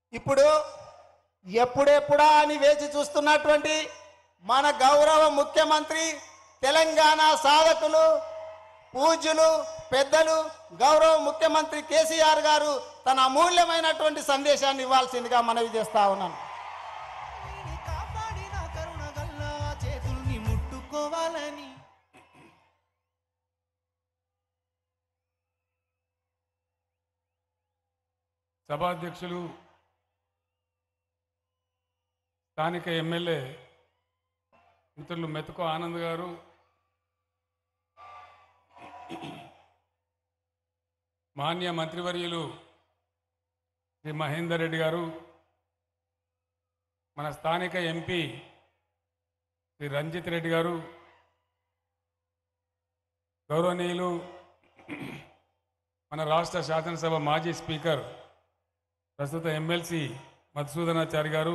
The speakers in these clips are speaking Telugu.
ఇప్పుడు ఎప్పుడెప్పుడా అని వేచి చూస్తున్నటువంటి మన గౌరవ ముఖ్యమంత్రి తెలంగాణ సాధకులు పూజ్యులు పెద్దలు గౌరవ ముఖ్యమంత్రి కేసీఆర్ గారు తన అమూల్యమైనటువంటి సందేశాన్ని ఇవ్వాల్సిందిగా మనవి చేస్తా ఉన్నాను నీని కాపాడిన కరుణ గల్ల చేతుల్ని ముట్టుకోవాలని సభాధ్యక్షులు స్థానిక ఎమ్మెల్యే మిత్రులు మెతుకో ఆనంద్ గారు మాన్య మంత్రివర్యులు శ్రీ మహేందర్ రెడ్డి గారు మన స్థానిక ఎంపీ శ్రీ రంజిత్ రెడ్డి గారు గౌరవనీయులు మన రాష్ట్ర శాసనసభ మాజీ స్పీకర్ ప్రస్తుత ఎమ్మెల్సీ మధుసూదనాచారి గారు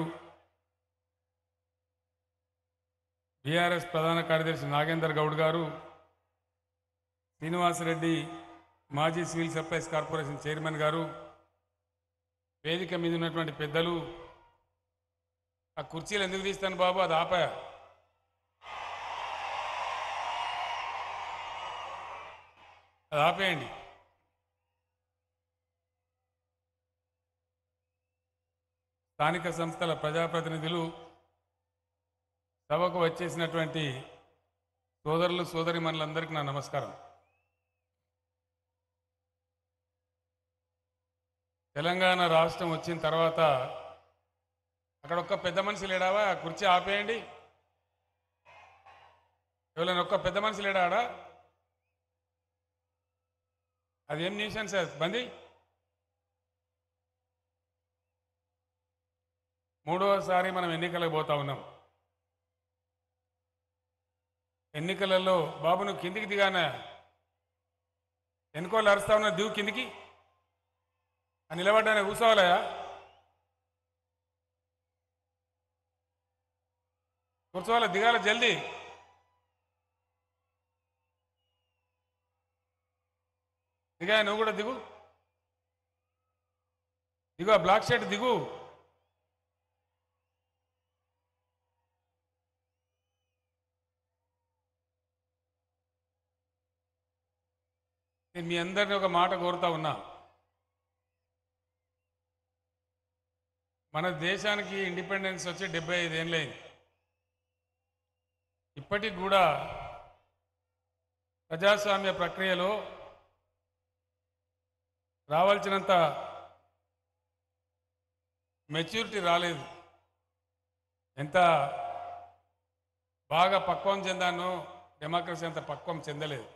బీఆర్ఎస్ ప్రధాన కార్యదర్శి నాగేందర్ గౌడ్ గారు శ్రీనివాసరెడ్డి మాజీ సివిల్ సప్లైస్ కార్పొరేషన్ చైర్మన్ గారు వేదిక మీద ఉన్నటువంటి పెద్దలు ఆ కుర్చీలు ఎందుకు తీస్తాను బాబు అది ఆపా అది ఆపేయండి స్థానిక సంస్థల ప్రజాప్రతినిధులు సభకు వచ్చేసినటువంటి సోదరులు సోదరి మనులందరికీ నా నమస్కారం తెలంగాణ రాష్ట్రం వచ్చిన తర్వాత అక్కడ ఒక్క పెద్ద మనిషి లేడావా ఆ కుర్చీ ఆపేయండి ఎవరైనా ఒక్క పెద్ద మనిషి లేడాడా అదేం న్యూషన్ సార్ బంది మూడవసారి మనం ఎన్నికలకు పోతా ఉన్నాం ఎన్నికలలో బాబు నువ్వు కిందికి దిగానా ఎన్నికోళ్ళు అరుస్తా ఉన్నా దిగు కిందికి ఆ నిలబడ్డానే కూర్చోవాలయా కూర్చోవాలి దిగాల జల్దీ దిగా నువ్వు కూడా దిగు దిగు ఆ బ్లాక్ షర్ట్ దిగు నేను మీ అందరిని ఒక మాట కోరుతా ఉన్నా మన దేశానికి ఇండిపెండెన్స్ వచ్చి డెబ్బై ఐదేళ్ళైంది ఇప్పటికి కూడా ప్రజాస్వామ్య ప్రక్రియలో రావాల్సినంత మెచ్యూరిటీ రాలేదు ఎంత బాగా పక్వం చెందానో డెమోక్రసీ అంత పక్వం చెందలేదు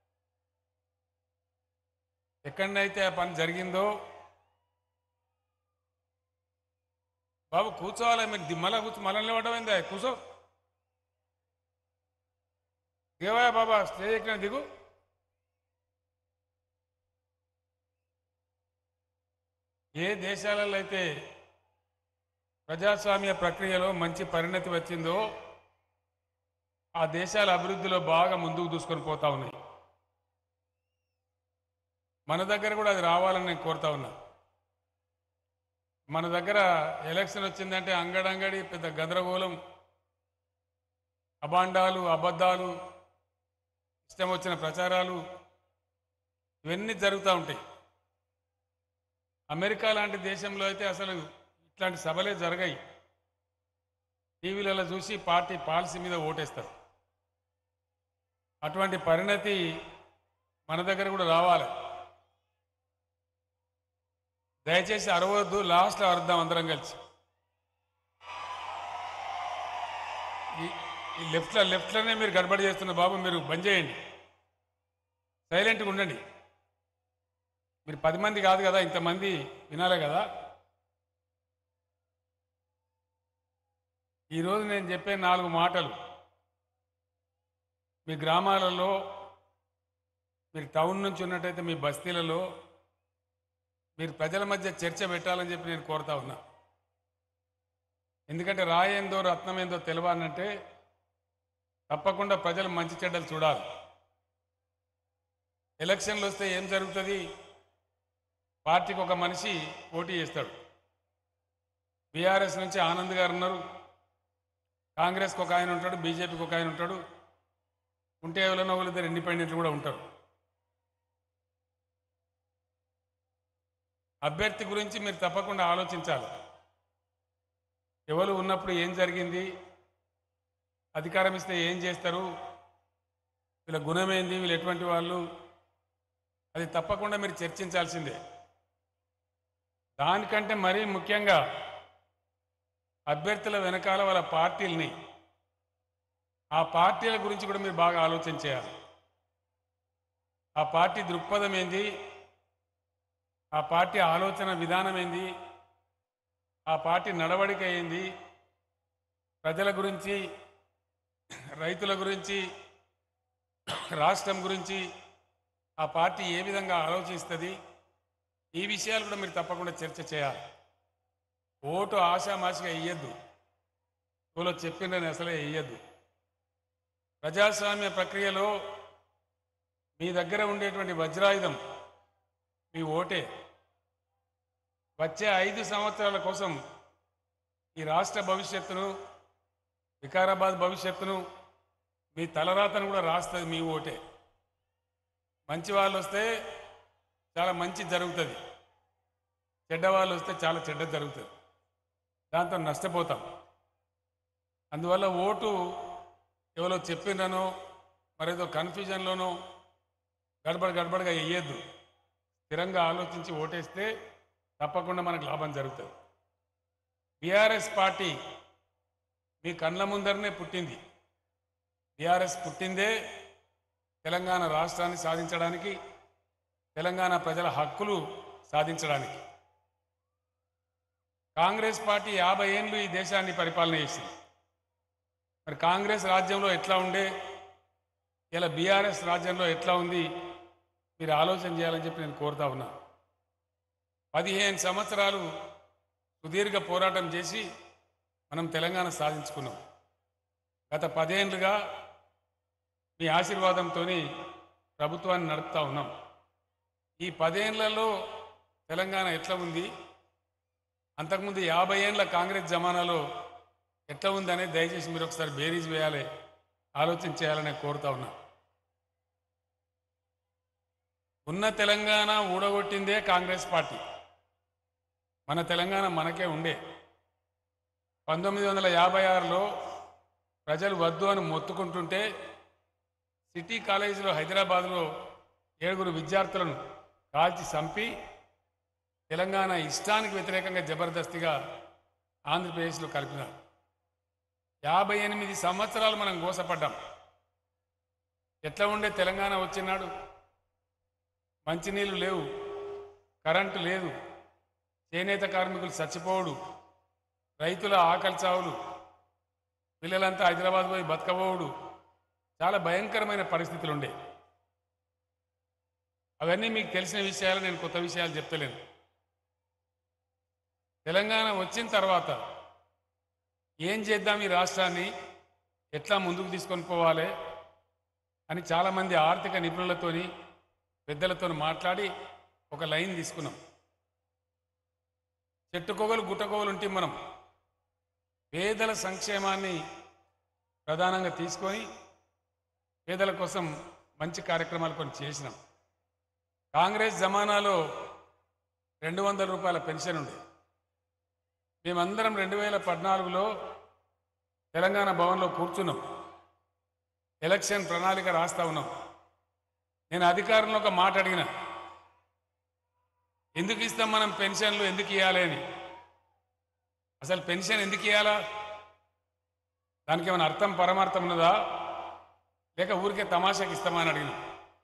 ఎక్కడనైతే ఆ పని జరిగిందో బాబు కూర్చోవాలి మీరు ది- మళ్ళా కూర్చో మళ్ళీ నిలబడమైందా కూర్చో దిగవా బాబా స్టేజ్ ఎక్కిన దిగు ఏ దేశాలలో అయితే ప్రజాస్వామ్య ప్రక్రియలో మంచి పరిణతి వచ్చిందో ఆ దేశాల అభివృద్ధిలో బాగా ముందుకు దూసుకొని పోతా ఉన్నాయి మన దగ్గర కూడా అది రావాలని నేను కోరుతా ఉన్నా మన దగ్గర ఎలక్షన్ వచ్చిందంటే అంగడంగడి పెద్ద గందరగోళం అబాండాలు అబద్ధాలు ఇష్టం వచ్చిన ప్రచారాలు ఇవన్నీ జరుగుతూ ఉంటాయి అమెరికా లాంటి దేశంలో అయితే అసలు ఇట్లాంటి సభలే జరగాయి టీవీలలో చూసి పార్టీ పాలసీ మీద ఓటేస్తారు అటువంటి పరిణతి మన దగ్గర కూడా రావాలి దయచేసి అరవద్దు లాస్ట్లో అరుద్దాం అందరం కలిసి ఈ- ఈ లెఫ్ట్లో లెఫ్ట్లోనే మీరు గడబడి చేస్తున్న బాబు మీరు బంద్ చేయండి సైలెంట్గా ఉండండి మీరు పది మంది కాదు కదా ఇంతమంది వినాలే కదా ఈరోజు నేను చెప్పే నాలుగు మాటలు మీ గ్రామాలలో మీరు టౌన్ నుంచి ఉన్నట్టయితే మీ బస్తీలలో మీరు ప్రజల మధ్య చర్చ పెట్టాలని చెప్పి నేను కోరుతా ఉన్నా ఎందుకంటే రాయేందో రత్నమేందో తెలవాలంటే తప్పకుండా ప్రజలు మంచి చెడ్డలు చూడాలి ఎలక్షన్లు వస్తే ఏం జరుగుతుంది పార్టీకి ఒక మనిషి పోటీ చేస్తాడు బీఆర్ఎస్ నుంచి ఆనంద్ గారు ఉన్నారు కాంగ్రెస్కి ఒక ఆయన ఉంటాడు బీజేపీకి ఒక ఆయన ఉంటాడు ఉంటే ఎవరైనా వాళ్ళిద్దరు ఇండిపెండెంట్లు కూడా ఉంటారు అభ్యర్థి గురించి మీరు తప్పకుండా ఆలోచించాలి ఎవరు ఉన్నప్పుడు ఏం జరిగింది అధికారం ఇస్తే ఏం చేస్తారు వీళ్ళ గుణమేంది వీళ్ళు ఎటువంటి వాళ్ళు అది తప్పకుండా మీరు చర్చించాల్సిందే దానికంటే మరీ ముఖ్యంగా అభ్యర్థుల వెనకాల వాళ్ళ పార్టీల్ని ఆ పార్టీల గురించి కూడా మీరు బాగా ఆలోచన చేయాలి ఆ పార్టీ దృక్పథం ఏంది ఆ పార్టీ ఆలోచన విధానం ఏంది ఆ పార్టీ నడవడిక ఏంది ప్రజల గురించి రైతుల గురించి రాష్ట్రం గురించి ఆ పార్టీ ఏ విధంగా ఆలోచిస్తుంది ఈ విషయాలు కూడా మీరు తప్పకుండా చర్చ చేయాలి ఓటు ఆశామాషిగా వేయద్దు ఎవరో చెప్పిండని అసలే వేయద్దు ప్రజాస్వామ్య ప్రక్రియలో మీ దగ్గర ఉండేటువంటి వజ్రాయుధం మీ ఓటే వచ్చే ఐదు సంవత్సరాల కోసం ఈ రాష్ట్ర భవిష్యత్తును వికారాబాద్ భవిష్యత్తును మీ తలరాతను కూడా రాస్తుంది మీ ఓటే మంచి వాళ్ళు వస్తే చాలా మంచి జరుగుతుంది చెడ్డ వాళ్ళు వస్తే చాలా చెడ్డ జరుగుతుంది దాంతో నష్టపోతాం అందువల్ల ఓటు ఎవరో చెప్పిండనో మరేదో కన్ఫ్యూజన్లోనో గడబడ గడబడగా వేయద్దు స్థిరంగా ఆలోచించి ఓటేస్తే తప్పకుండా మనకు లాభం జరుగుతుంది బీఆర్ఎస్ పార్టీ మీ కళ్ళ ముందరనే పుట్టింది బీఆర్ఎస్ పుట్టిందే తెలంగాణ రాష్ట్రాన్ని సాధించడానికి తెలంగాణ ప్రజల హక్కులు సాధించడానికి కాంగ్రెస్ పార్టీ యాభై ఏళ్ళు ఈ దేశాన్ని పరిపాలన చేసింది మరి కాంగ్రెస్ రాజ్యంలో ఎట్లా ఉండే ఇలా బీఆర్ఎస్ రాజ్యంలో ఎట్లా ఉంది మీరు ఆలోచన చేయాలని చెప్పి నేను కోరుతా ఉన్నా పదిహేను సంవత్సరాలు సుదీర్ఘ పోరాటం చేసి మనం తెలంగాణ సాధించుకున్నాం గత పదేళ్ళుగా మీ ఆశీర్వాదంతో ప్రభుత్వాన్ని నడుపుతా ఉన్నాం ఈ పదేళ్లలో తెలంగాణ ఎట్లా ఉంది అంతకుముందు యాభై ఏండ్ల కాంగ్రెస్ జమానాలో ఎట్లా ఉందనే దయచేసి మీరు ఒకసారి బేరీజ్ వేయాలి ఆలోచన చేయాలని కోరుతా ఉన్నా ఉన్న తెలంగాణ ఊడగొట్టిందే కాంగ్రెస్ పార్టీ మన తెలంగాణ మనకే ఉండే పంతొమ్మిది వందల యాభై ఆరులో ప్రజలు వద్దు అని మొత్తుకుంటుంటే సిటీ కాలేజీలో హైదరాబాద్లో ఏడుగురు విద్యార్థులను కాల్చి చంపి తెలంగాణ ఇష్టానికి వ్యతిరేకంగా జబర్దస్తిగా ఆంధ్రప్రదేశ్లో కలిపినారు యాభై ఎనిమిది సంవత్సరాలు మనం గోసపడ్డాం ఎట్లా ఉండే తెలంగాణ వచ్చినాడు మంచినీళ్ళు లేవు కరెంటు లేదు చేనేత కార్మికులు చచ్చిపోవుడు రైతుల ఆకలి చావులు పిల్లలంతా హైదరాబాద్ పోయి బతకబోవుడు చాలా భయంకరమైన పరిస్థితులు ఉండే అవన్నీ మీకు తెలిసిన విషయాలు నేను కొత్త విషయాలు చెప్తలేను తెలంగాణ వచ్చిన తర్వాత ఏం చేద్దాం ఈ రాష్ట్రాన్ని ఎట్లా ముందుకు తీసుకొని పోవాలి అని చాలామంది ఆర్థిక నిపుణులతోని పెద్దలతో మాట్లాడి ఒక లైన్ తీసుకున్నాం చెట్టుకొగలు గుట్టకొగలు ఉంటే మనం పేదల సంక్షేమాన్ని ప్రధానంగా తీసుకొని పేదల కోసం మంచి కార్యక్రమాలు కొన్ని చేసినాం కాంగ్రెస్ జమానాలో రెండు వందల రూపాయల పెన్షన్ ఉండే మేమందరం రెండు వేల పద్నాలుగులో తెలంగాణ భవన్లో కూర్చున్నాం ఎలక్షన్ ప్రణాళిక రాస్తా ఉన్నాం నేను అధికారంలో ఒక మాట అడిగిన ఎందుకు ఇస్తాం మనం పెన్షన్లు ఎందుకు ఇవ్వాలి అని అసలు పెన్షన్ ఎందుకు ఇవ్వాలా దానికి ఏమైనా అర్థం పరమార్థం ఉన్నదా లేక ఊరికే తమాషాకి ఇస్తామా అని అడిగిన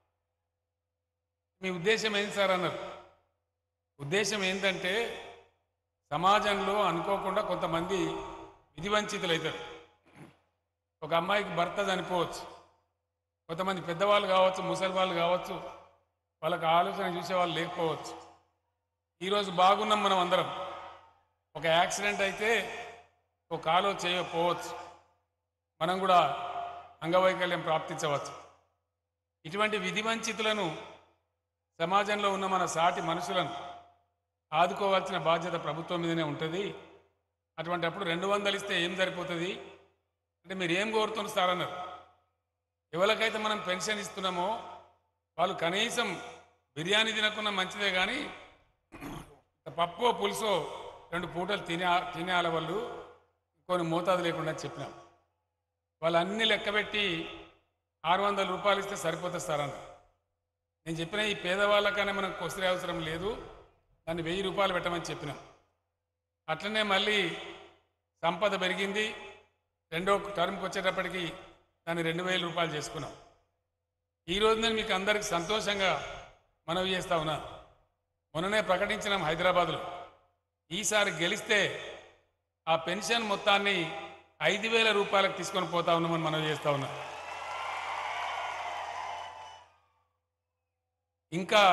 మీ ఉద్దేశం ఏంటి సార్ అన్నారు ఉద్దేశం ఏంటంటే సమాజంలో అనుకోకుండా కొంతమంది విధివంచితులు అవుతారు ఒక అమ్మాయికి భర్త చనిపోవచ్చు కొంతమంది పెద్దవాళ్ళు కావచ్చు ముసలి వాళ్ళు కావచ్చు వాళ్ళకి ఆలోచన చూసే వాళ్ళు లేకపోవచ్చు ఈరోజు బాగున్నాం మనం అందరం ఒక యాక్సిడెంట్ అయితే ఒక కాలో చేయకపోవచ్చు మనం కూడా అంగవైకల్యం ప్రాప్తించవచ్చు ఇటువంటి విధి వంచితులను సమాజంలో ఉన్న మన సాటి మనుషులను ఆదుకోవాల్సిన బాధ్యత ప్రభుత్వం మీదనే ఉంటుంది అటువంటిప్పుడు రెండు వందలు ఇస్తే ఏం సరిపోతుంది అంటే మీరు ఏం కోరుతున్నారు సార్ అన్నారు ఎవరికైతే మనం పెన్షన్ ఇస్తున్నామో వాళ్ళు కనీసం బిర్యానీ తినకుండా మంచిదే కానీ పప్పు పులుసో రెండు పూటలు తినే తినేయాల వాళ్ళు కొన్ని మోతాదు లేకుండా చెప్పినాం వాళ్ళు అన్ని లెక్కబెట్టి ఆరు వందల రూపాయలు ఇస్తే సరిపోతుంది సార్ అన్నారు నేను చెప్పిన ఈ పేదవాళ్ళకనే మనకు కొసరే అవసరం లేదు దాన్ని వెయ్యి రూపాయలు పెట్టమని చెప్పినాం అట్లనే మళ్ళీ సంపద పెరిగింది రెండో టర్మ్కి వచ్చేటప్పటికి దాన్ని రెండు వేల రూపాయలు చేసుకున్నాం ఈ రోజు నేను మీకు అందరికి సంతోషంగా మనవి చేస్తా ఉన్నా మొన్ననే ప్రకటించినాం హైదరాబాద్లో ఈసారి గెలిస్తే ఆ పెన్షన్ మొత్తాన్ని ఐదు వేల రూపాయలకు తీసుకొని పోతా ఉన్నామని మనవి చేస్తా ఉన్నా ఇంకా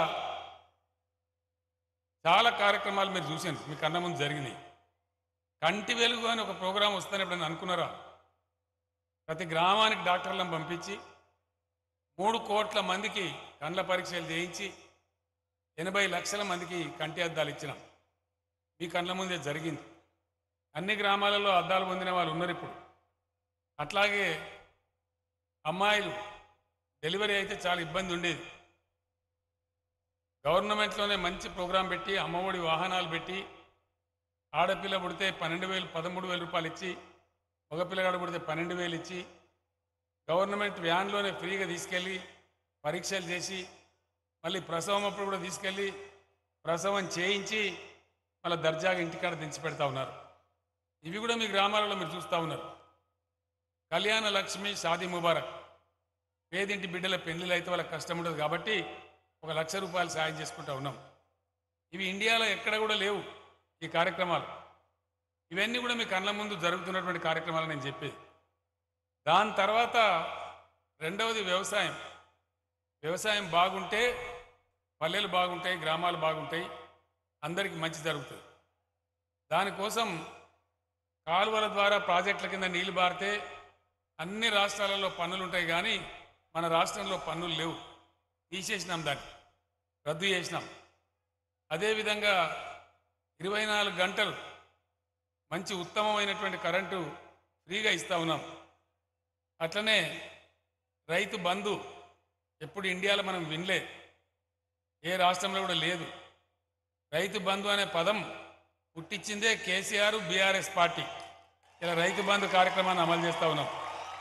చాలా కార్యక్రమాలు మీరు చూసాను మీ కన్న ముందు జరిగినాయి కంటి వెలుగు అని ఒక ప్రోగ్రాం వస్తుందని ఎప్పుడైనా అనుకున్నారా ప్రతి గ్రామానికి డాక్టర్లను పంపించి మూడు కోట్ల మందికి కండ్ల పరీక్షలు చేయించి ఎనభై లక్షల మందికి కంటి అద్దాలు ఇచ్చినాం మీ కండ్ల ముందే జరిగింది అన్ని గ్రామాలలో అద్దాలు పొందిన వాళ్ళు ఉన్నారు ఇప్పుడు అట్లాగే అమ్మాయిలు డెలివరీ అయితే చాలా ఇబ్బంది ఉండేది గవర్నమెంట్లోనే మంచి ప్రోగ్రాం పెట్టి అమ్మఒడి వాహనాలు పెట్టి ఆడపిల్ల పుడితే పన్నెండు వేలు పదమూడు వేల రూపాయలు ఇచ్చి మగపిల్లగాడు పుడితే పన్నెండు వేలు ఇచ్చి గవర్నమెంట్ వ్యాన్లోనే ఫ్రీగా తీసుకెళ్ళి పరీక్షలు చేసి మళ్ళీ ప్రసవం అప్పుడు కూడా తీసుకెళ్ళి ప్రసవం చేయించి మళ్ళీ దర్జాగా ఇంటికాడ దించి పెడతా ఉన్నారు ఇవి కూడా మీ గ్రామాలలో మీరు చూస్తూ ఉన్నారు కళ్యాణ లక్ష్మి షాదీ ముబారక్ పేదింటి బిడ్డల పెళ్లిళ్ళు అయితే వాళ్ళకి కష్టం ఉండదు కాబట్టి ఒక లక్ష రూపాయలు సాయం చేసుకుంటా ఉన్నాం ఇవి ఇండియాలో ఎక్కడ కూడా లేవు ఈ కార్యక్రమాలు ఇవన్నీ కూడా మీ కళ్ళ ముందు జరుగుతున్నటువంటి కార్యక్రమాలు నేను చెప్పేది దాని తర్వాత రెండవది వ్యవసాయం వ్యవసాయం బాగుంటే పల్లెలు బాగుంటాయి గ్రామాలు బాగుంటాయి అందరికీ మంచి జరుగుతుంది దానికోసం కాలువల ద్వారా ప్రాజెక్టుల కింద నీళ్లు బారితే అన్ని రాష్ట్రాలలో పన్నులు ఉంటాయి కానీ మన రాష్ట్రంలో పన్నులు లేవు తీసేసినాం దాన్ని రద్దు చేసినాం అదేవిధంగా ఇరవై నాలుగు గంటలు మంచి ఉత్తమమైనటువంటి కరెంటు ఫ్రీగా ఇస్తా ఉన్నాం అట్లనే రైతు బంధు ఎప్పుడు ఇండియాలో మనం వినలే ఏ రాష్ట్రంలో కూడా లేదు రైతు బంధు అనే పదం పుట్టించిందే కేసీఆర్ బీఆర్ఎస్ పార్టీ ఇలా రైతు బంధు కార్యక్రమాన్ని అమలు చేస్తా ఉన్నాం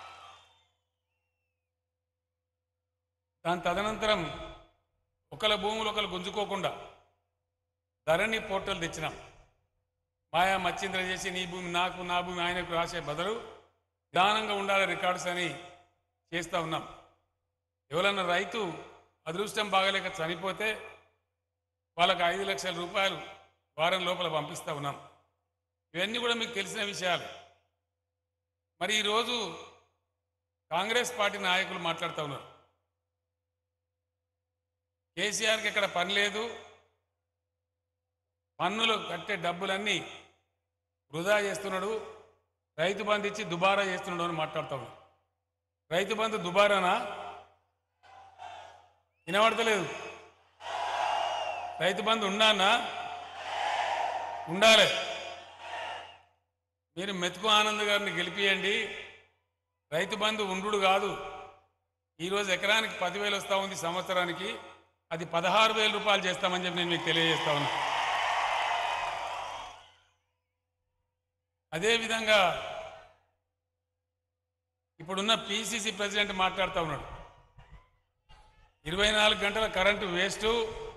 దాని తదనంతరం ఒకళ్ళ భూములు ఒకరు గుంజుకోకుండా ధరణి పోర్టల్ తెచ్చినాం మాయా మచ్చింద్ర చేసి నీ భూమి నాకు నా భూమి ఆయనకు రాసే బదులు నిదానంగా ఉండాలి రికార్డ్స్ అని చేస్తూ ఉన్నాం ఎవరన్నా రైతు అదృష్టం బాగలేక చనిపోతే వాళ్ళకి ఐదు లక్షల రూపాయలు వారం లోపల పంపిస్తూ ఉన్నాం ఇవన్నీ కూడా మీకు తెలిసిన విషయాలు మరి ఈరోజు కాంగ్రెస్ పార్టీ నాయకులు మాట్లాడుతూ ఉన్నారు కేసీఆర్కి ఇక్కడ పని లేదు పన్నులు కట్టే డబ్బులన్నీ వృధా చేస్తున్నాడు రైతు బంధు ఇచ్చి దుబారా చేస్తున్నాడు అని మాట్లాడుతూ ఉన్నాడు రైతు బంధు దుబారానా వినబడతలేదు రైతు బంధు ఉండానా ఉండాలి మీరు మెతుకు ఆనంద్ గారిని గెలిపియండి రైతు బంధు ఉండు కాదు ఈరోజు ఎకరానికి పదివేలు వస్తూ ఉంది సంవత్సరానికి అది పదహారు వేల రూపాయలు చేస్తామని చెప్పి నేను మీకు తెలియజేస్తా ఉన్నా అదేవిధంగా ఇప్పుడున్న పిసిసి ప్రెసిడెంట్ మాట్లాడుతూ ఉన్నాడు ఇరవై నాలుగు గంటల కరెంటు వేస్టు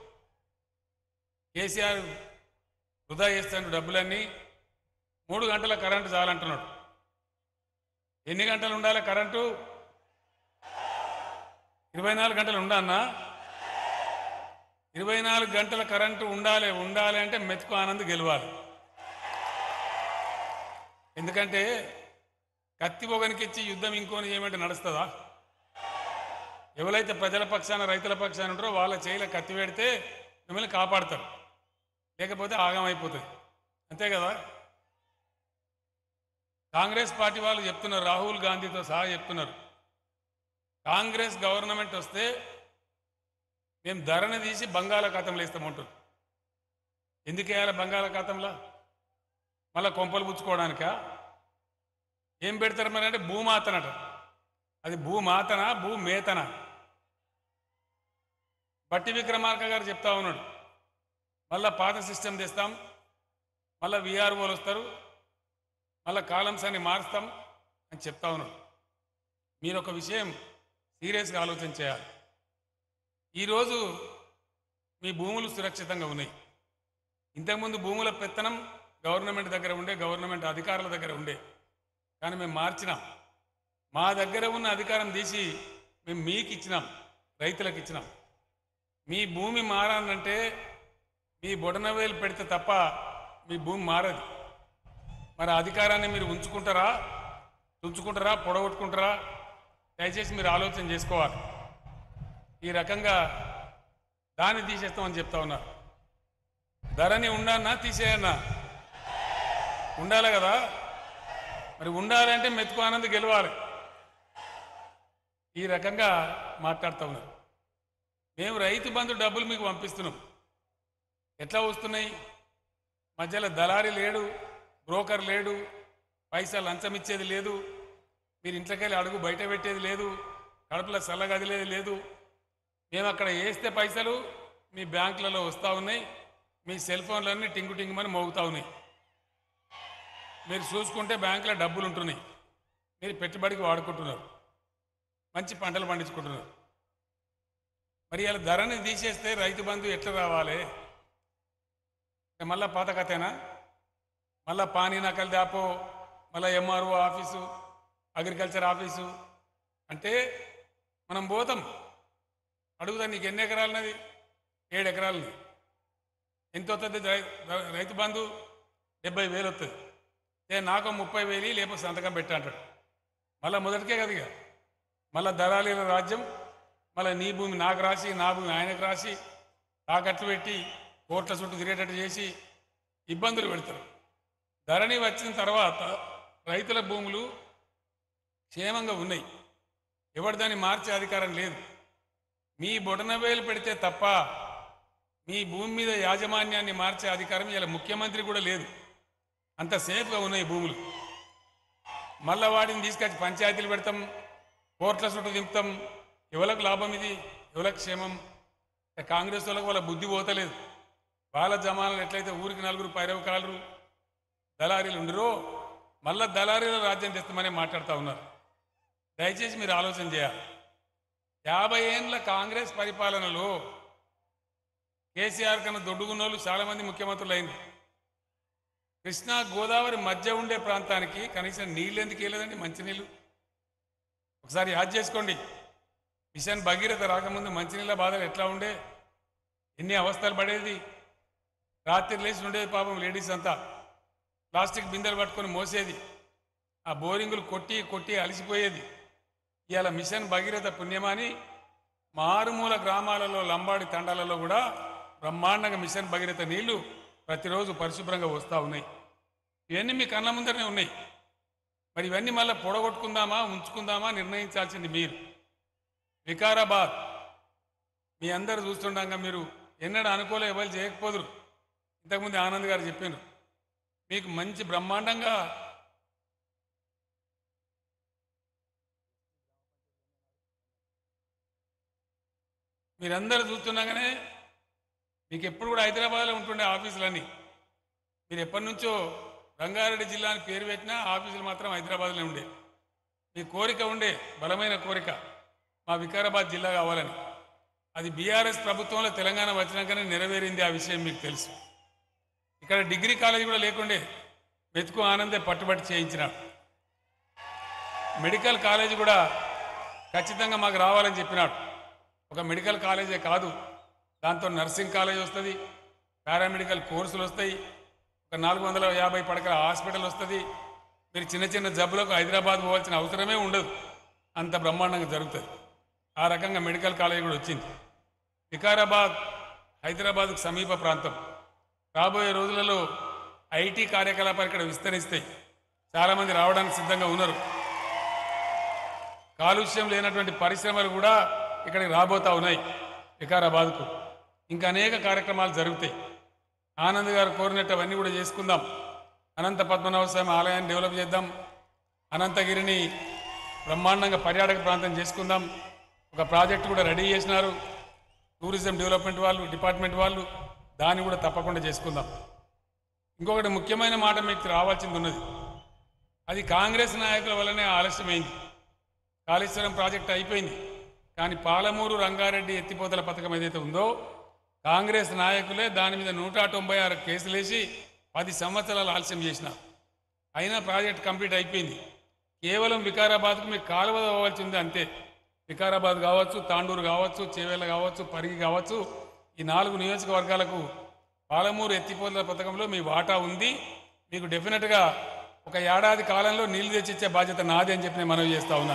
కేసీఆర్ వృధా చేస్తాడు డబ్బులన్నీ మూడు గంటల కరెంటు చాలంటున్నాడు ఎన్ని గంటలు ఉండాలి కరెంటు ఇరవై నాలుగు గంటలు ఉండన్నా ఇరవై నాలుగు గంటల కరెంటు ఉండాలి ఉండాలి అంటే మెతుకు ఆనంద్ గెలవాలి ఎందుకంటే కత్తి పొగనికిచ్చి యుద్ధం ఇంకోని చేయమంటే నడుస్తుందా ఎవరైతే ప్రజల పక్షాన రైతుల పక్షాన ఉంటారో వాళ్ళ చేయిల కత్తి పెడితే మిమ్మల్ని కాపాడతారు లేకపోతే ఆగం అయిపోతుంది అంతే కదా కాంగ్రెస్ పార్టీ వాళ్ళు చెప్తున్నారు రాహుల్ గాంధీతో సహా చెప్తున్నారు కాంగ్రెస్ గవర్నమెంట్ వస్తే మేము ధరని తీసి బంగాళాఖాతంలో ఇస్తామంటారు ఎందుకు వేయాలి బంగాళాఖాతంలో మళ్ళీ కొంపలు పుచ్చుకోవడానికా ఏం పెడతారు మరి అంటే భూమాతనట అది భూమాతన భూమేతన బట్టి విక్రమార్క గారు చెప్తా ఉన్నాడు మళ్ళా పాత సిస్టమ్ తెస్తాం మళ్ళీ విఆర్ఓలు వస్తారు మళ్ళీ కాలమ్స్ అన్ని మారుస్తాం అని చెప్తా ఉన్నాడు మీరు ఒక విషయం సీరియస్గా ఆలోచన చేయాలి ఈరోజు మీ భూములు సురక్షితంగా ఉన్నాయి ఇంతకుముందు భూముల పెత్తనం గవర్నమెంట్ దగ్గర ఉండే గవర్నమెంట్ అధికారుల దగ్గర ఉండే కానీ మేము మార్చినాం మా దగ్గర ఉన్న అధికారం తీసి మేము మీకు ఇచ్చినాం రైతులకు ఇచ్చినాం మీ భూమి మారాలంటే మీ బొడనవేలు పెడితే తప్ప మీ భూమి మారదు మరి ఆ అధికారాన్ని మీరు ఉంచుకుంటారా ఉంచుకుంటారా పొడగొట్టుకుంటారా దయచేసి మీరు ఆలోచన చేసుకోవాలి ఈ రకంగా దాన్ని తీసేస్తామని చెప్తా ఉన్నారు ధరని ఉండన్నా తీసేయన్నా ఉండాలి కదా మరి ఉండాలంటే మెతుకు ఆనంద్ గెలవాలి ఈ రకంగా మాట్లాడుతూ ఉన్నారు మేము రైతు బంధు డబ్బులు మీకు పంపిస్తున్నాం ఎట్లా వస్తున్నాయి మధ్యలో దళారి లేడు బ్రోకర్ లేడు పైసా లంచం ఇచ్చేది లేదు మీరు ఇంట్లోకి వెళ్ళి అడుగు బయట పెట్టేది లేదు కడుపులో చల్లగదిలేది లేదు మేము అక్కడ వేస్తే పైసలు మీ బ్యాంకులలో వస్తూ ఉన్నాయి మీ సెల్ ఫోన్లన్నీ టింగు టింగుమని మోగుతూ ఉన్నాయి మీరు చూసుకుంటే బ్యాంకులో డబ్బులు ఉంటున్నాయి మీరు పెట్టుబడికి వాడుకుంటున్నారు మంచి పంటలు పండించుకుంటున్నారు మరి ఇలా ధరని తీసేస్తే రైతు బంధు ఎట్లా రావాలి అంటే మళ్ళా పాత కథేనా మళ్ళా పానీ నకలు దాపో మళ్ళా ఎంఆర్ఓ ఆఫీసు అగ్రికల్చర్ ఆఫీసు అంటే మనం పోతాం అడుగుతా నీకు ఎన్ని ఎకరాలున్నది ఏడు ఎకరాలున్నది ఎంత వస్తుంది రై- రైతు బంధు డెబ్బై వేలు వస్తుంది ఏ నాకు ముప్పై వేలు లేకపోతే సంతకం పెట్టా అంటాడు మళ్ళీ మొదటికే కదా ఇక మళ్ళీ దళాలీల రాజ్యం మళ్ళీ నీ భూమి నాకు రాసి నా భూమి ఆయనకు రాసి తాకట్లు పెట్టి కోట్ల చుట్టూ తిరిగేటట్టు చేసి ఇబ్బందులు పెడతారు ధరణి వచ్చిన తర్వాత రైతుల భూములు క్షేమంగా ఉన్నాయి ఎవరు దాన్ని మార్చే అధికారం లేదు మీ బొటనవేలు పెడితే తప్ప మీ భూమి మీద యాజమాన్యాన్ని మార్చే అధికారం ఇలా ముఖ్యమంత్రి కూడా లేదు అంత సేఫ్గా ఉన్నాయి భూములు మళ్ళా వాటిని తీసుకొచ్చి పంచాయతీలు పెడతాం కోట్ల చుట్టూ దింపుతాం ఎవరికి లాభం ఇది ఎవరికి క్షేమం కాంగ్రెస్ వాళ్ళకి వాళ్ళ బుద్ధి పోతలేదు వాళ్ళ జమానాలు ఎట్లయితే ఊరికి నలుగురు పైరవకాలరు దళారీలు ఉండరో మళ్ళా దళారీల రాజ్యం తెస్తామని మాట్లాడుతూ ఉన్నారు దయచేసి మీరు ఆలోచన చేయాలి యాభై ఏండ్ల కాంగ్రెస్ పరిపాలనలో కేసీఆర్ కన్నా దొడ్డుగున్న వాళ్ళు చాలామంది ముఖ్యమంత్రులు అయింది కృష్ణా గోదావరి మధ్య ఉండే ప్రాంతానికి కనీసం నీళ్ళు ఎందుకు వేయలేదండి మంచినీళ్ళు ఒకసారి యాద్ చేసుకోండి మిషన్ భగీరథ రాకముందు మంచినీళ్ళ బాధలు ఎట్లా ఉండే ఎన్ని అవస్థలు పడేది రాత్రి లేచి ఉండేది పాపం లేడీస్ అంతా ప్లాస్టిక్ బిందెలు పట్టుకొని మోసేది ఆ బోరింగులు కొట్టి కొట్టి అలసిపోయేది ఇవాళ మిషన్ భగీరథ పుణ్యమాని మారుమూల గ్రామాలలో లంబాడి తండాలలో కూడా బ్రహ్మాండంగా మిషన్ భగీరథ నీళ్లు ప్రతిరోజు పరిశుభ్రంగా వస్తూ ఉన్నాయి ఇవన్నీ మీ కళ్ళ ముందరనే ఉన్నాయి మరి ఇవన్నీ మళ్ళీ పొడగొట్టుకుందామా ఉంచుకుందామా నిర్ణయించాల్సింది మీరు వికారాబాద్ మీ అందరు చూస్తుండగా మీరు ఎన్నడూ అనుకోలే ఎవరు చేయకపోదురు ఇంతకుముందు ఆనంద్ గారు చెప్పారు మీకు మంచి బ్రహ్మాండంగా మీరందరూ చూస్తుండగానే మీకు ఎప్పుడు కూడా హైదరాబాద్లో ఉంటుండే ఆఫీసులన్నీ మీరు ఎప్పటి నుంచో రంగారెడ్డి జిల్లా అని పేరు పెట్టినా ఆఫీసులు మాత్రం హైదరాబాద్లో ఉండే మీ కోరిక ఉండే బలమైన కోరిక మా వికారాబాద్ జిల్లా కావాలని అది బీఆర్ఎస్ ప్రభుత్వంలో తెలంగాణ వచ్చినాకనే నెరవేరింది ఆ విషయం మీకు తెలుసు ఇక్కడ డిగ్రీ కాలేజీ కూడా లేకుండే మెతుకు ఆనందే పట్టుబట్టి చేయించినాడు మెడికల్ కాలేజీ కూడా ఖచ్చితంగా మాకు రావాలని చెప్పినాడు ఒక మెడికల్ కాలేజే కాదు దాంతో నర్సింగ్ కాలేజ్ వస్తుంది పారామెడికల్ కోర్సులు వస్తాయి ఒక నాలుగు వందల యాభై పడకల హాస్పిటల్ వస్తుంది మీరు చిన్న చిన్న జబ్బులకు హైదరాబాద్ పోవాల్సిన అవసరమే ఉండదు అంత బ్రహ్మాండంగా జరుగుతుంది ఆ రకంగా మెడికల్ కాలేజ్ కూడా వచ్చింది వికారాబాద్ హైదరాబాద్కు సమీప ప్రాంతం రాబోయే రోజులలో ఐటీ కార్యకలాపాలు ఇక్కడ విస్తరిస్తాయి చాలామంది రావడానికి సిద్ధంగా ఉన్నారు కాలుష్యం లేనటువంటి పరిశ్రమలు కూడా ఇక్కడికి రాబోతా ఉన్నాయి వికారాబాద్కు ఇంకా అనేక కార్యక్రమాలు జరుగుతాయి ఆనంద్ గారు కోరినట్టు అవన్నీ కూడా చేసుకుందాం అనంత పద్మనాభ స్వామి ఆలయాన్ని డెవలప్ చేద్దాం అనంతగిరిని బ్రహ్మాండంగా పర్యాటక ప్రాంతం చేసుకుందాం ఒక ప్రాజెక్ట్ కూడా రెడీ చేసినారు టూరిజం డెవలప్మెంట్ వాళ్ళు డిపార్ట్మెంట్ వాళ్ళు దాన్ని కూడా తప్పకుండా చేసుకుందాం ఇంకొకటి ముఖ్యమైన మాట మీకు రావాల్సింది ఉన్నది అది కాంగ్రెస్ నాయకుల వల్లనే ఆలస్యమైంది కాళేశ్వరం ప్రాజెక్ట్ అయిపోయింది కానీ పాలమూరు రంగారెడ్డి ఎత్తిపోతల పథకం ఏదైతే ఉందో కాంగ్రెస్ నాయకులే దాని మీద నూట తొంభై ఆరు కేసులేసి పది సంవత్సరాలు ఆలస్యం చేసినారు అయినా ప్రాజెక్ట్ కంప్లీట్ అయిపోయింది కేవలం వికారాబాద్కు మీకు కాలువ అవ్వాల్సి ఉంది అంతే వికారాబాద్ కావచ్చు తాండూరు కావచ్చు చేవేళ్ళ కావచ్చు పరిగి కావచ్చు ఈ నాలుగు నియోజకవర్గాలకు పాలమూరు ఎత్తిపోతల పథకంలో మీ వాటా ఉంది మీకు డెఫినెట్గా ఒక ఏడాది కాలంలో నీళ్లు తెచ్చిచ్చే బాధ్యత నాది అని చెప్పి నేను మనవి చేస్తా ఉన్నా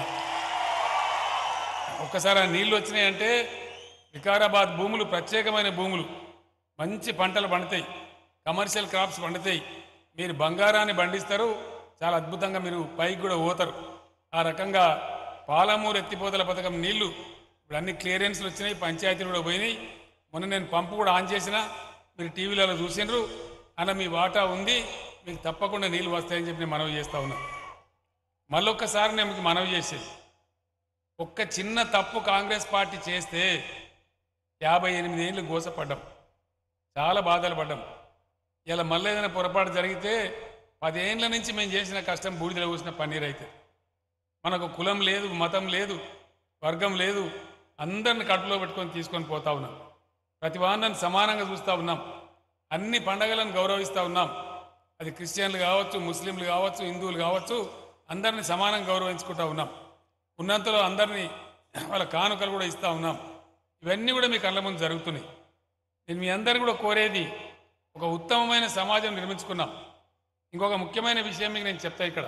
ఒక్కసారి ఆ నీళ్లు వచ్చినాయంటే వికారాబాద్ భూములు ప్రత్యేకమైన భూములు మంచి పంటలు పండుతాయి కమర్షియల్ క్రాప్స్ పండుతాయి మీరు బంగారాన్ని పండిస్తారు చాలా అద్భుతంగా మీరు పైకి కూడా పోతారు ఆ రకంగా పాలమూరు ఎత్తిపోతల పథకం నీళ్లు ఇప్పుడు అన్ని క్లియరెన్స్లు వచ్చినాయి పంచాయతీలు కూడా పోయినాయి మొన్న నేను పంపు కూడా ఆన్ చేసిన మీరు టీవీలలో చూసినారు అలా మీ వాటా ఉంది మీకు తప్పకుండా నీళ్లు వస్తాయని చెప్పి నేను మనవి చేస్తా ఉన్నా మళ్ళొక్కసారి నేను మీకు మనవి చేసేది ఒక్క చిన్న తప్పు కాంగ్రెస్ పార్టీ చేస్తే యాభై ఎనిమిది ఏళ్ళు గోసపడ్డాం చాలా బాధలు పడ్డాం ఇలా మళ్ళీ ఏదైనా పొరపాటు జరిగితే పదేళ్ల నుంచి మేము చేసిన కష్టం బూడిదలో కూసిన పన్నీర్ అయితే మనకు కులం లేదు మతం లేదు వర్గం లేదు అందరిని కడుపులో పెట్టుకొని తీసుకొని పోతా ఉన్నాం ప్రతి వారిని సమానంగా చూస్తూ ఉన్నాం అన్ని పండగలను గౌరవిస్తూ ఉన్నాం అది క్రిస్టియన్లు కావచ్చు ముస్లింలు కావచ్చు హిందువులు కావచ్చు అందరిని సమానంగా గౌరవించుకుంటా ఉన్నాం ఉన్నంతలో అందరినీ వాళ్ళ కానుకలు కూడా ఇస్తూ ఉన్నాం ఇవన్నీ కూడా మీ కళ్ళ ముందు జరుగుతున్నాయి నేను మీ అందరిని కూడా కోరేది ఒక ఉత్తమమైన సమాజం నిర్మించుకున్నాం ఇంకొక ముఖ్యమైన విషయం మీకు నేను చెప్తా ఇక్కడ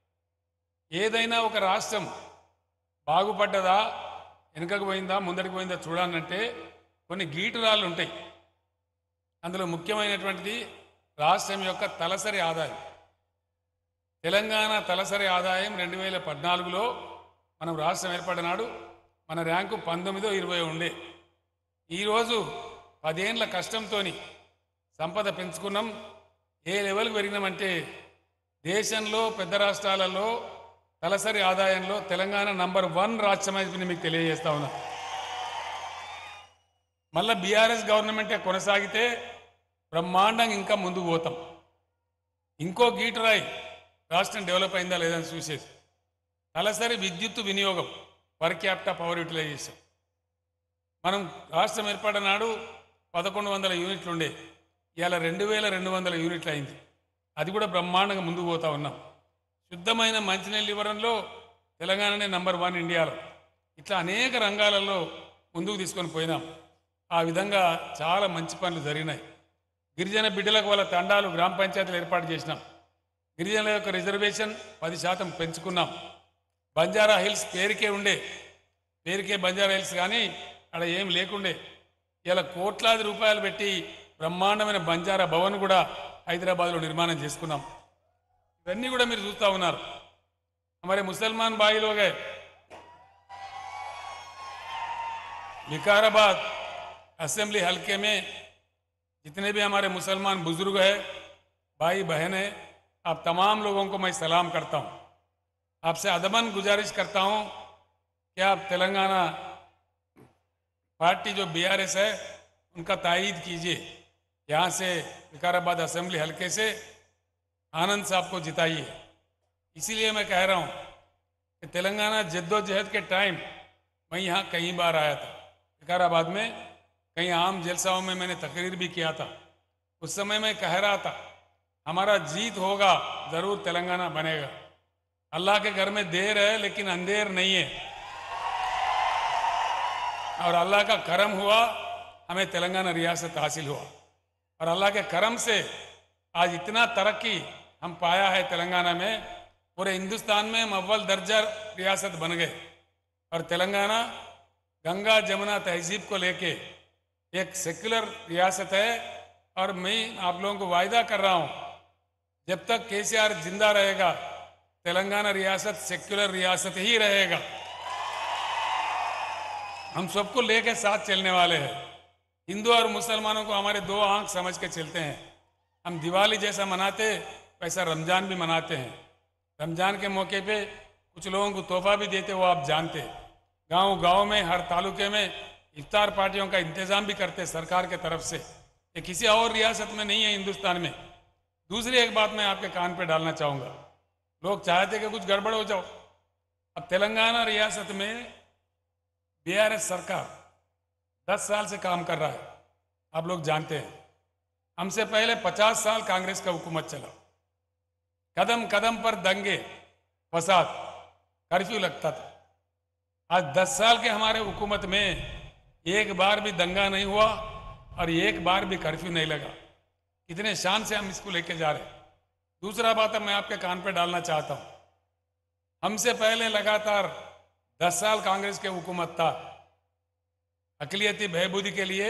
ఏదైనా ఒక రాష్ట్రం బాగుపడ్డదా వెనుకకు పోయిందా ముందరికి పోయిందా చూడాలంటే కొన్ని గీటురాళ్ళు ఉంటాయి అందులో ముఖ్యమైనటువంటిది రాష్ట్రం యొక్క తలసరి ఆదాయం తెలంగాణ తలసరి ఆదాయం రెండు వేల పద్నాలుగులో మనం రాష్ట్రం ఏర్పడినాడు మన ర్యాంకు పంతొమ్మిదో ఇరవై ఉండే ఈరోజు పదేండ్ల కష్టంతో సంపద పెంచుకున్నాం ఏ లెవెల్కి పెరిగినామంటే దేశంలో పెద్ద రాష్ట్రాలలో తలసరి ఆదాయంలో తెలంగాణ నంబర్ వన్ రాష్ట్రం అయిపోయింది మీకు తెలియజేస్తా ఉన్నా మళ్ళీ బీఆర్ఎస్ గవర్నమెంటే కొనసాగితే బ్రహ్మాండంగా ఇంకా ముందుకు పోతాం ఇంకో గీటురాయి రాష్ట్రం డెవలప్ అయిందా లేదని చూసేది తలసరి విద్యుత్ వినియోగం పర్ క్యాపిటా పవర్ యూటిలైజేషన్ మనం రాష్ట్రం ఏర్పడిన నాడు పదకొండు వందల యూనిట్లు ఉండే ఇవాళ రెండు వేల రెండు వందల యూనిట్లు అయింది అది కూడా బ్రహ్మాండంగా ముందుకు పోతా ఉన్నాం శుద్ధమైన మంచినీళ్ళు ఇవ్వడంలో తెలంగాణనే నంబర్ వన్ ఇండియాలో ఇట్లా అనేక రంగాలలో ముందుకు తీసుకొని పోయినాం ఆ విధంగా చాలా మంచి పనులు జరిగినాయి గిరిజన బిడ్డలకు వాళ్ళ తండాలు గ్రామ పంచాయతీలు ఏర్పాటు చేసినాం గిరిజనుల యొక్క రిజర్వేషన్ పది శాతం పెంచుకున్నాం బంజారా హిల్స్ పేరుకే ఉండే పేరుకే బంజారా హిల్స్ కానీ అక్కడ ఏం లేకుండే ఇలా కోట్లాది రూపాయలు పెట్టి బ్రహ్మాండమైన బంజారా భవన్ కూడా హైదరాబాద్లో నిర్మాణం చేసుకున్నాం ఇవన్నీ కూడా మీరు చూస్తూ ఉన్నారు మరి ముసల్మాన్ భాई लोग है विकाराबाद असेंबली हल्के में जितने भी हमारे मुसलमान बुजुर्ग हैं भाई बहन हैं आप तमाम लोगों को मैं सलाम करता हूं आपसे अदबन गुजारिश करता हूं कि आप तेलंगाना पार्टी जो बीआरएस है उनका तायीद कीजिए यहाँ से विकाराबाद असेंबली हल्के से आनंद साहब को जिताइए इसीलिए मैं कह रहा हूँ कि तेलंगाना जद्दोजहद के टाइम मैं यहाँ कई बार आया था विकाराबाद में कई आम जलसाओं में मैंने तकरीर भी किया था उस समय मैं कह रहा था हमारा जीत होगा जरूर तेलंगाना बनेगा अल्लाह के घर में देर है लेकिन अंधेर नहीं है और अल्लाह का करम हुआ हमें तेलंगाना रियासत हासिल हुआ और अल्लाह के करम से आज इतना तरक्की हम पाया है तेलंगाना में पूरे हिंदुस्तान में हम अव्वल दर्जा रियासत बन गए और तेलंगाना गंगा जमुना तहजीब को लेके एक सेक्युलर रियासत है और मैं आप लोगों को वायदा कर रहा हूं जब तक केसीआर जिंदा रहेगा तेलंगाना रियासत सेक्युलर रियासत ही रहेगा हम सबको लेके साथ चलने वाले हैं हिंदू और मुसलमानों को हमारे दो आंख समझ के चलते हैं हम दिवाली जैसा मनाते वैसा रमजान भी मनाते हैं रमजान के मौके पे कुछ लोगों को तोहफा भी देते वो आप जानते हैं गांव गांव में हर तालुके में इफ्तार पार्टियों का इंतजाम भी करते हैं सरकार के तरफ से ये किसी और रियासत में नहीं है हिंदुस्तान में दूसरी एक बात मैं आपके कान पे डालना चाहूंगा लोग चाहते कि कुछ गड़बड़ हो जाओ अब तेलंगाना रियासत में बीआरएस सरकार दस साल से काम कर रहा है आप लोग जानते हैं हमसे पहले पचास साल कांग्रेस का हुकूमत चला कदम कदम पर दंगे फसाद कर्फ्यू लगता था आज दस साल के हमारे हुकूमत में एक बार भी दंगा नहीं हुआ और एक बार भी कर्फ्यू नहीं लगा कितने शान से हम इसको लेके जा रहे हैं दूसरा बात अब मैं आपके कान पे डालना चाहता हूं हमसे पहले लगातार दस साल कांग्रेस के हुकूमत था अकलियती बहबूदी के लिए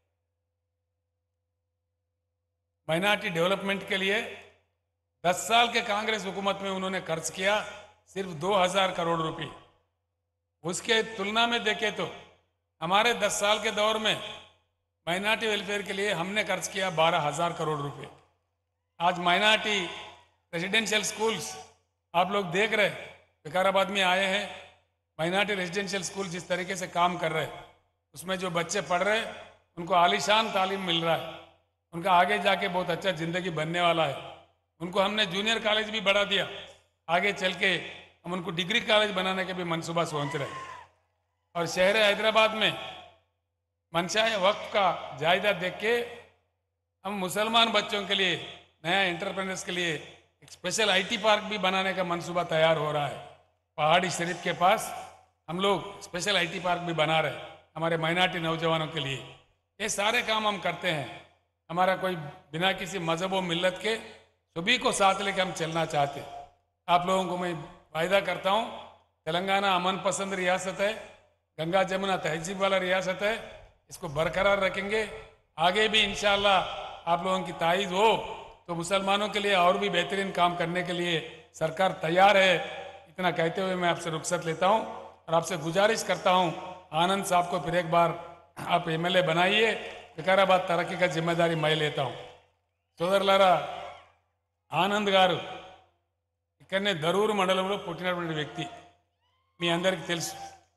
माइनॉरिटी डेवलपमेंट के लिए दस साल के कांग्रेस हुकूमत में उन्होंने खर्च किया सिर्फ दो हजार करोड़ रुपए उसके तुलना में देखें तो हमारे दस साल के दौर में माइनॉरिटी वेलफेयर के लिए हमने खर्च किया बारह हजार करोड़ रुपए आज माइनॉरिटी रेजिडेंशियल स्कूल्स आप लोग देख रहे हैं विकाराबाद में आए हैं माइनॉरिटी रेजिडेंशियल स्कूल जिस तरीके से काम कर रहे हैं उसमें जो बच्चे पढ़ रहे हैं उनको आलीशान तालीम मिल रहा है उनका आगे जाके बहुत अच्छा ज़िंदगी बनने वाला है उनको हमने जूनियर कॉलेज भी बढ़ा दिया आगे चल के हम उनको डिग्री कॉलेज बनाने के भी मनसूबा सोच रहे हैं और शहर हैदराबाद में मनशाए वक्त का जायदा देख के हम मुसलमान बच्चों के लिए नया इंटरप्रेनर्स के लिए एक स्पेशल आईटी पार्क भी बनाने का मंसूबा तैयार हो रहा है पहाड़ी शरीफ के पास हम लोग स्पेशल आईटी पार्क भी बना रहे हैं हमारे माइनॉरिटी नौजवानों के लिए ये सारे काम हम करते हैं हमारा कोई बिना किसी मजहब व मिल्लत के सभी को साथ लेके हम चलना चाहते हैं आप लोगों को मैं वायदा करता हूँ तेलंगाना अमन पसंद रियासत है गंगा जमुना तहजीब वाला रियासत है इसको बरकरार रखेंगे आगे भी इंशाल्लाह आप लोगों की ताइज हो तो मुसलमानों के लिए और भी बेहतरीन काम करने के लिए सरकार तैयार है इतना कहते हुए मैं आपसे रुख्सत लेता हूँ और आपसे गुजारिश करता हूँ आनंद साहब को फिर एक बार आप एमएलए बनाइए వికారాబాద్ తరక్కి का जिम्मेदारी मैं लेता हूँ సోదరులారా ఆనంద్ గారు ఇక్కడనే దరూరు మండలంలో పుట్టినటువంటి వ్యక్తి మీ అందరికీ తెలుసు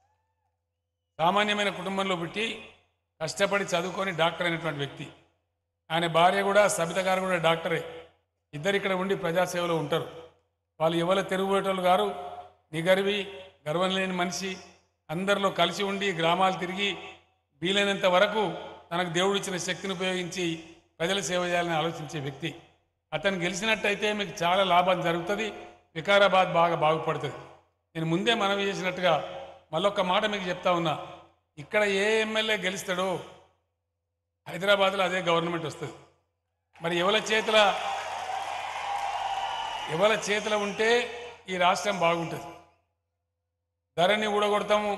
సామాన్యమైన కుటుంబంలో పుట్టి కష్టపడి చదువుకొని డాక్టర్ అయినటువంటి వ్యక్తి ఆయన భార్య కూడా సబిత గారు కూడా డాక్టరే ఇద్దరు ఇక్కడ ఉండి ప్రజాసేవలో ఉంటారు వాళ్ళు ఎవరు తిరుగుబోయేటోళ్ళు గారు నిగర్వి గర్వం లేని మనిషి అందరిలో కలిసి ఉండి గ్రామాలు తిరిగి వీలైనంత వరకు తనకు దేవుడు ఇచ్చిన శక్తిని ఉపయోగించి ప్రజల సేవ చేయాలని ఆలోచించే వ్యక్తి అతను గెలిచినట్టయితే మీకు చాలా లాభం జరుగుతుంది వికారాబాద్ బాగా బాగుపడుతుంది నేను ముందే మనవి చేసినట్టుగా మళ్ళొక్క మాట మీకు చెప్తా ఉన్నా ఇక్కడ ఏ ఎమ్మెల్యే గెలుస్తాడో హైదరాబాద్లో అదే గవర్నమెంట్ వస్తుంది మరి ఎవరి చేతుల ఎవరి చేతిలో ఉంటే ఈ రాష్ట్రం బాగుంటుంది ధరని ఊడగొడతాము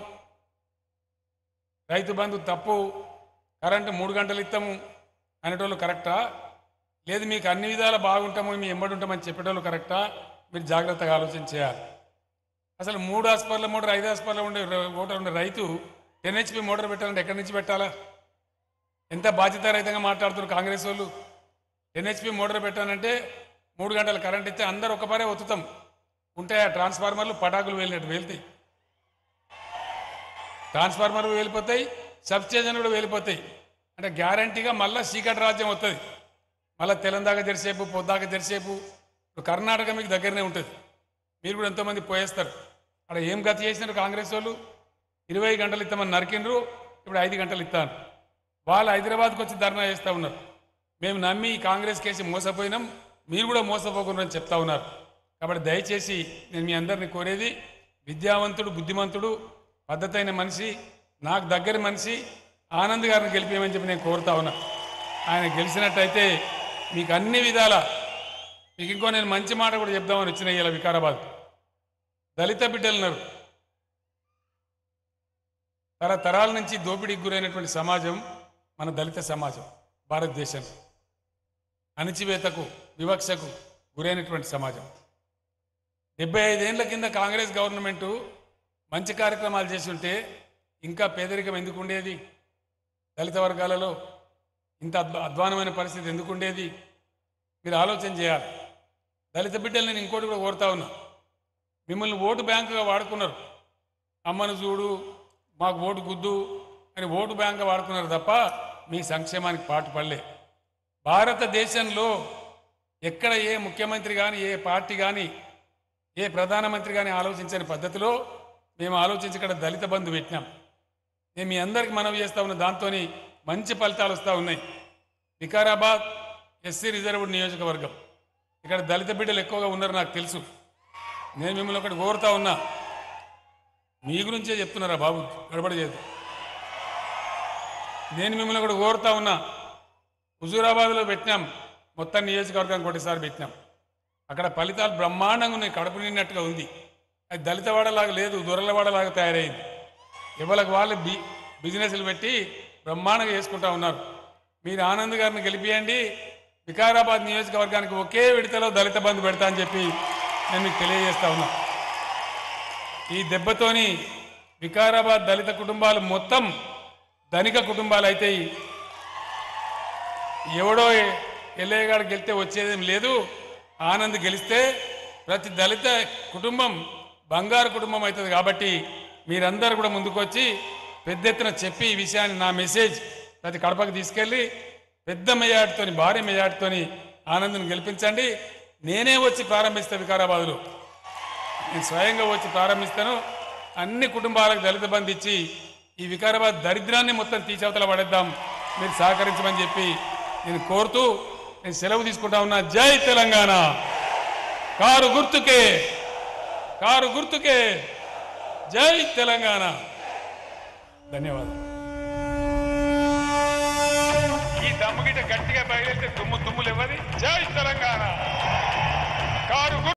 రైతు బంధు తప్పు కరెంటు మూడు గంటలు ఇస్తాము అనేటోళ్ళు కరెక్టా లేదు మీకు అన్ని విధాలు బాగుంటాము మీ ఎంబడి ఉంటామని చెప్పేటోళ్ళు కరెక్టా మీరు జాగ్రత్తగా ఆలోచన చేయాలి అసలు మూడు హాస్పిటల్ మోటార్ ఐదు హాస్పిటల్ ఉండే మోటార్ ఉండే రైతు టెన్ హెచ్పి మోటార్ పెట్టాలంటే ఎక్కడి నుంచి పెట్టాలా ఎంత బాధ్యతారహితంగా మాట్లాడుతున్నారు కాంగ్రెస్ వాళ్ళు టెన్ హెచ్పి మోటార్ పెట్టానంటే మూడు గంటల కరెంట్ ఇస్తే అందరు ఒకపారే ఒత్తుతాం ఉంటే ఆ ట్రాన్స్ఫార్మర్లు పటాకులు వెళ్ళినట్టు వెళ్తాయి ట్రాన్స్ఫార్మర్ వెళ్ళిపోతాయి సబ్ స్టేషన్ కూడా వెళ్ళిపోతాయి అంటే గ్యారంటీగా మళ్ళీ చీకటి రాజ్యం వస్తుంది మళ్ళీ తెలంగాణ జరిసేపు పొద్దాక జరిసేపు ఇప్పుడు కర్ణాటక మీకు దగ్గరనే ఉంటుంది మీరు కూడా ఎంతోమంది పోయేస్తారు అక్కడ ఏం గతి చేసినారు కాంగ్రెస్ వాళ్ళు ఇరవై గంటలు ఇస్తామని నరికిండ్రు ఇప్పుడు ఐదు గంటలు ఇస్తాను వాళ్ళు హైదరాబాద్కి వచ్చి ధర్నా చేస్తూ ఉన్నారు మేము నమ్మి ఈ కాంగ్రెస్ కేసి మోసపోయినాం మీరు కూడా మోసపోకుండా అని చెప్తా ఉన్నారు కాబట్టి దయచేసి నేను మీ అందరిని కోరేది విద్యావంతుడు బుద్ధిమంతుడు పద్ధతైన మనిషి నాకు దగ్గర మనిషి ఆనంద్ గారిని గెలిపేయమని చెప్పి నేను కోరుతా ఉన్నా ఆయన గెలిచినట్టయితే మీకు అన్ని విధాల మీకు ఇంకో నేను మంచి మాట కూడా చెప్దామని వచ్చిన ఇలా వికారాబాద్ దళిత బిడ్డలు ఉన్నారు తరతరాల నుంచి దోపిడీకి గురైనటువంటి సమాజం మన దళిత సమాజం భారతదేశం అణిచివేతకు వివక్షకు గురైనటువంటి సమాజం డెబ్బై ఐదేళ్ల కింద కాంగ్రెస్ గవర్నమెంటు మంచి కార్యక్రమాలు చేసి ఉంటే ఇంకా పేదరికం ఎందుకు ఉండేది దళిత వర్గాలలో ఇంత అధ్వ అధ్వానమైన పరిస్థితి ఎందుకు ఉండేది మీరు ఆలోచన చేయాలి దళిత బిడ్డలు నేను ఇంకోటి కూడా కోరుతా ఉన్నా మిమ్మల్ని ఓటు బ్యాంకుగా వాడుకున్నారు అమ్మను చూడు మాకు ఓటు గుద్దు అని ఓటు బ్యాంకుగా వాడుకున్నారు తప్ప మీ సంక్షేమానికి పాటు పడలే భారతదేశంలో ఎక్కడ ఏ ముఖ్యమంత్రి కానీ ఏ పార్టీ కానీ ఏ ప్రధానమంత్రి కానీ ఆలోచించని పద్ధతిలో మేము ఆలోచించి ఇక్కడ దళిత బంధు పెట్టినాం నేను మీ అందరికి మనవి చేస్తా ఉన్న దాంతో మంచి ఫలితాలు వస్తూ ఉన్నాయి వికారాబాద్ ఎస్సీ రిజర్వ్డ్ నియోజకవర్గం ఇక్కడ దళిత బిడ్డలు ఎక్కువగా ఉన్నారు నాకు తెలుసు నేను మిమ్మల్ని ఒకటి కోరుతా ఉన్నా మీ గురించే చెప్తున్నారా బాబు గడబడి చేయదు నేను మిమ్మల్ని ఒకటి కోరుతా ఉన్నా హుజూరాబాద్లో పెట్టినాం మొత్తం నియోజకవర్గానికి ఒకటిసారి పెట్టినాం అక్కడ ఫలితాలు బ్రహ్మాండంగా ఉన్నాయి కడుపు నిన్నట్టుగా ఉంది అది దళితవాడలాగా లేదు దొరలవాడలాగా తయారైంది ఎవరికి వాళ్ళు బి బిజినెస్లు పెట్టి బ్రహ్మాండంగా చేసుకుంటా ఉన్నారు మీరు ఆనంద్ గారిని గెలిపియండి వికారాబాద్ నియోజకవర్గానికి ఒకే విడతలో దళిత బంధు పెడతా అని చెప్పి నేను మీకు తెలియజేస్తా ఉన్నా ఈ దెబ్బతోని వికారాబాద్ దళిత కుటుంబాలు మొత్తం ధనిక కుటుంబాలు అవుతాయి ఎవడో ఎల్లయ్యగాడు గెలిస్తే వచ్చేదేం లేదు ఆనంద్ గెలిస్తే ప్రతి దళిత కుటుంబం బంగారు కుటుంబం అవుతుంది కాబట్టి మీరందరూ కూడా ముందుకొచ్చి పెద్ద ఎత్తున చెప్పి ఈ విషయాన్ని నా మెసేజ్ ప్రతి కడపకు తీసుకెళ్ళి పెద్ద మెజార్టీతోని భారీ మెజార్టీతోని ఆనంద్ని గెలిపించండి నేనే వచ్చి ప్రారంభిస్తా వికారాబాద్లో నేను స్వయంగా వచ్చి ప్రారంభిస్తాను అన్ని కుటుంబాలకు దళిత బంధు ఇచ్చి ఈ వికారాబాద్ దరిద్రాన్ని మొత్తం తీసేవతల పడేద్దాం మీరు సహకరించమని చెప్పి నేను కోరుతూ నేను సెలవు తీసుకుంటా ఉన్నా జై తెలంగాణ కారు గుర్తుకే కారు గుర్తుకే జై తెలంగాణ ధన్యవాదాలు ఈ దమ్ముగిట గట్టిగా బయలుదేరితే దుమ్ము దుమ్ములు ఇవ్వది జై తెలంగాణ